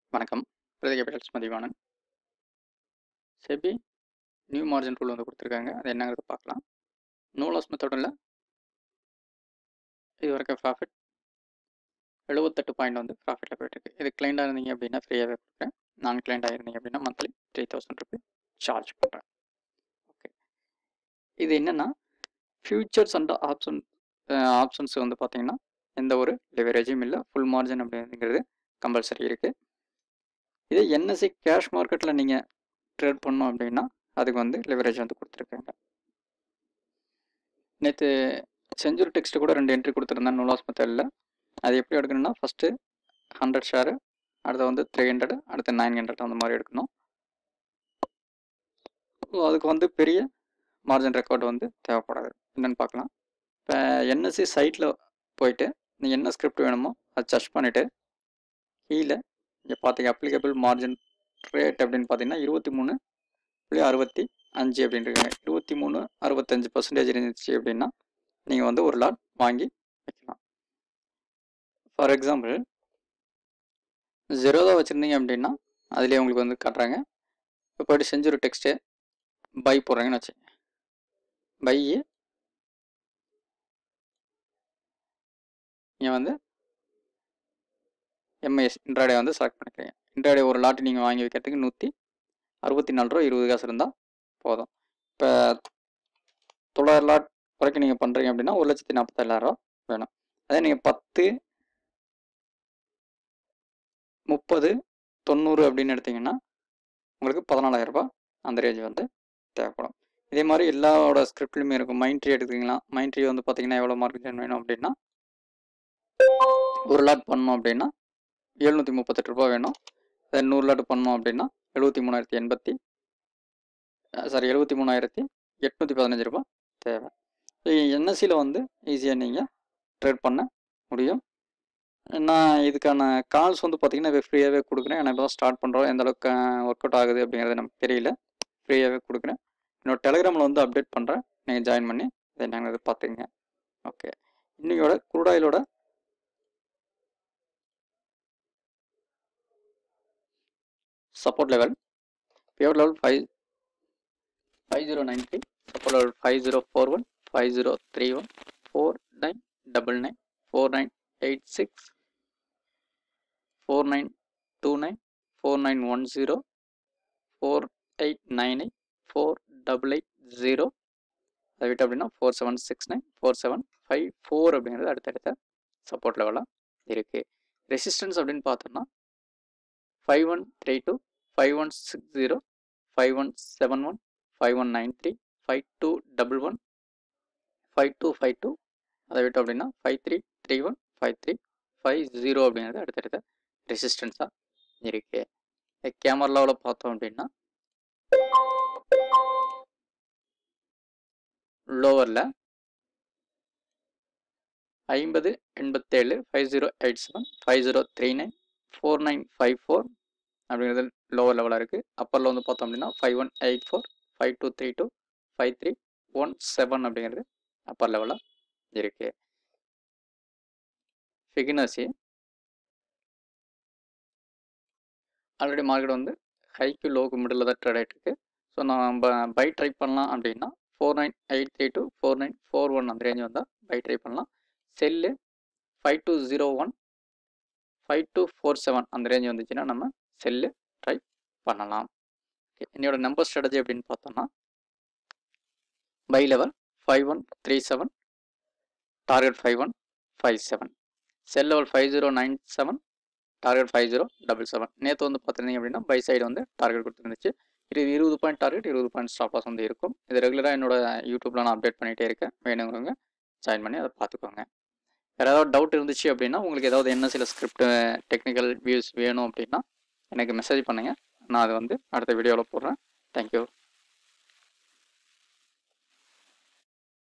வணக்கம் Prathi capitals Mathivanan SEBI new margin rule வந்து கொடுத்துருக்காங்க அது என்னங்கிறத பார்க்கலாம் நூலாஸ் மெத்தடில் இது வரைக்கும் ப்ராஃபிட் எழுபத்தெட்டு பாயிண்ட் வந்து ப்ராஃபிட்டில் போயிட்டுருக்கு இது கிளைண்டாக இருந்தீங்க அப்படின்னா ஃப்ரீயாகவே கொடுக்குறேன் நான் கிளைண்டாக இருந்தீங்க அப்படின்னா monthly three thousand rupee charge பண்ணுறேன் ஓகே இது என்னென்னா ஃபியூச்சர்ஸ் அண்ட் ஆப்ஷன் ஆப்ஷன்ஸ் வந்து பார்த்தீங்கன்னா எந்த ஒரு லிவரேஜும் இல்லை ஃபுல் மார்ஜின் அப்படிங்கிறது கம்பல்சரி இருக்குது இதே என்எஸ்சி கேஷ் மார்க்கெட்டில் நீங்கள் ட்ரேட் பண்ணோம் அப்படின்னா அதுக்கு வந்து லிவரேஜ் வந்து கொடுத்துருக்காங்க நேற்று செஞ்சுரி டெக்ஸ்ட்டு கூட ரெண்டு என்ட்ரி கொடுத்துருந்தேன் நூலாஸ் மெத்தடில் அது எப்படி எடுக்கணும்னா ஃபஸ்ட்டு ஹண்ட்ரட் ஷேரு அடுத்து வந்து த்ரீ ஹண்ட்ரட் அடுத்து நைன் ஹண்ட்ரட் அந்த மாதிரி எடுக்கணும் ஸோ அதுக்கு வந்து பெரிய மார்ஜின் ரெக்கார்டு வந்து தேவைப்படாது என்னென்னு பார்க்கலாம் இப்போ என்எஸ்சி சைட்டில் போயிட்டு நீங்கள் என்ன ஸ்கிரிப்ட் வேணுமோ அதை சர்ச் பண்ணிவிட்டு கீழே இங்கே பார்த்தீங்க அப்ளிகபிள் மார்ஜின் ரேட் அப்படின்னு பார்த்தீங்கன்னா இருபத்தி மூணு புள்ளி அறுபத்தி அஞ்சு அப்படின்ட்டு இருபத்தி மூணு அறுபத்தஞ்சு பர்சன்டேஜ் இருந்துச்சு அப்படின்னா நீங்கள் வந்து ஒரு லாட் வாங்கி வைக்கலாம் ஃபார் எக்ஸாம்பிள் ஜெரோதா வச்சுருந்தீங்க அப்படின்னா அதுலேயே உங்களுக்கு வந்து காட்டுறாங்க இப்போ போய்ட்டு செஞ்சு ஒரு டெக்ஸ்ட்டு பை போடுறீங்கன்னு வச்சுங்க பை நீங்கள் வந்து எம்ஐஎஸ் இன்ட்ராடே வந்து செலக்ட் பண்ணிக்கிறீங்க இன்ட்ராடே ஒரு லாட்டு நீங்கள் வாங்கி வைக்கிறதுக்கு நூற்றி அறுபத்தி நாலு ரூபா இருபது காசு இருந்தால் போதும் இப்போ தொள்ளாயிரம் லாட் வரைக்கும் நீங்கள் பண்ணுறீங்க அப்படின்னா ஒரு லட்சத்தி நாற்பத்தேழாயிரம் வேணும் அதே நீங்கள் பத்து முப்பது தொண்ணூறு அப்படின்னு எடுத்தீங்கன்னா உங்களுக்கு பதினாலாயிரம் ரூபாய் அந்த ரேஞ்ச் வந்து தேவைப்படும் இதே மாதிரி எல்லாரோட ஸ்கிரிப்ட்லையுமே இருக்கும் மைண்ட் ட்ரீ எடுத்துக்கிங்களா மைண்ட் ட்ரீ வந்து பார்த்தீங்கன்னா எவ்வளோ மார்க்கெட் வேணும் அப்படின்னா ஒரு லாட் பண்ணோம் அப்படின்னா எழுநூற்றி முப்பத்தெட்டு ரூபா வேணும் அதை நூறு லாட் பண்ணோம் அப்படின்னா எழுபத்தி மூணாயிரத்தி எண்பத்தி சாரி எழுபத்தி மூணாயிரத்தி எட்நூற்றி பதினஞ்சு ரூபா தேவை என்எஸ்சியில் வந்து ஈஸியாக நீங்கள் ட்ரேட் பண்ண முடியும் நான் இதுக்கான கால்ஸ் வந்து பார்த்திங்கன்னா இப்போ ஃப்ரீயாகவே கொடுக்குறேன் ஏன்னா இப்போ தான் ஸ்டார்ட் பண்ணுறோம் எந்த அளவுக்கு ஒர்க் அவுட் ஆகுது அப்படிங்கிறது நமக்கு தெரியல ஃப்ரீயாகவே கொடுக்குறேன் என்னோட டெலிகிராமில் வந்து அப்டேட் பண்ணுறேன் நீங்கள் ஜாயின் பண்ணி இதை நாங்கள் பார்த்துங்க ஓகே இன்னையோட குரூடாயிலோட support level pivot level 5 5093 support level 5041 5031 4999 4986 4929 4910 4898 4880 அதை விட்டு அப்படின்னா four seven six nine four seven five four அப்படிங்கிறது அடுத்தடுத்த சப்போர்ட் லெவலாக இருக்குது ரெசிஸ்டன்ஸ் அப்படின்னு பார்த்தோம்னா five one three two five one six zero five one seven one five one nine three five two double one five two five two அதை விட்டு அப்படின்னா five three three one five three five zero அப்படிங்கிறது அடுத்தடுத்த ரெசிஸ்டன்ஸாக இருக்கு கேமராவில் பார்த்தோம் அப்படின்னா லோவரில் ஐம்பது எண்பத்தேழு five zero eight seven five zero three nine four nine five four அப்படிங்கிறது லோவர் லெவலாக இருக்குது அப்பரில் வந்து பார்த்தோம் அப்படின்னா five one eight four five two three two five three one seven அப்படிங்கிறது அப்பர் லெவலாக இருக்குது ஃபிகினர்ஸி ஆல்ரெடி மார்க்கெட் வந்து ஹைக்கு லோக்கு மிடில் தான் ட்ரேட் ஆகிட்டு இருக்கு ஸோ நம்ம பை ட்ரை பண்ணலாம் அப்படின்னா four nine eight three two four nine four one அந்த ரேஞ்ச் வந்தால் பை ட்ரை பண்ணலாம் sell five two zero one five two four seven அந்த ரேஞ்ச் வந்துச்சுன்னா நம்ம செல்லு ட்ரை பண்ணலாம் ஓகே என்னோட நம்பர் ஸ்ட்ராட்டஜி அப்படின்னு பார்த்தோம்னா buy level five one three seven target five one five seven sell level five zero nine seven target five zero double seven நேற்று வந்து பார்த்துருந்தீங்க அப்படின்னா பை சைடு வந்து டார்கெட் கொடுத்துருந்துச்சு இது இருபது பாயிண்ட் டார்கெட் இருபது பாயிண்ட் ஸ்டாப் லாஸ் வந்து இருக்கும் இது ரெகுலராக என்னோட யூடியூப்பில் நான் அப்டேட் பண்ணிகிட்டே இருக்கேன் வேணுங்கிறவங்க ஜாயின் பண்ணி அதை பார்த்துக்கோங்க வேறு ஏதாவது டவுட் இருந்துச்சு அப்படின்னா உங்களுக்கு ஏதாவது என்ன சில ஸ்கிரிப்ட் டெக்னிக்கல் வியூஸ் வேணும் அப்படின்னா எனக்கு மெசேஜ் பண்ணுங்கள் நான் அதை வந்து அடுத்த வீடியோவில் போடுறேன் தேங்க்யூ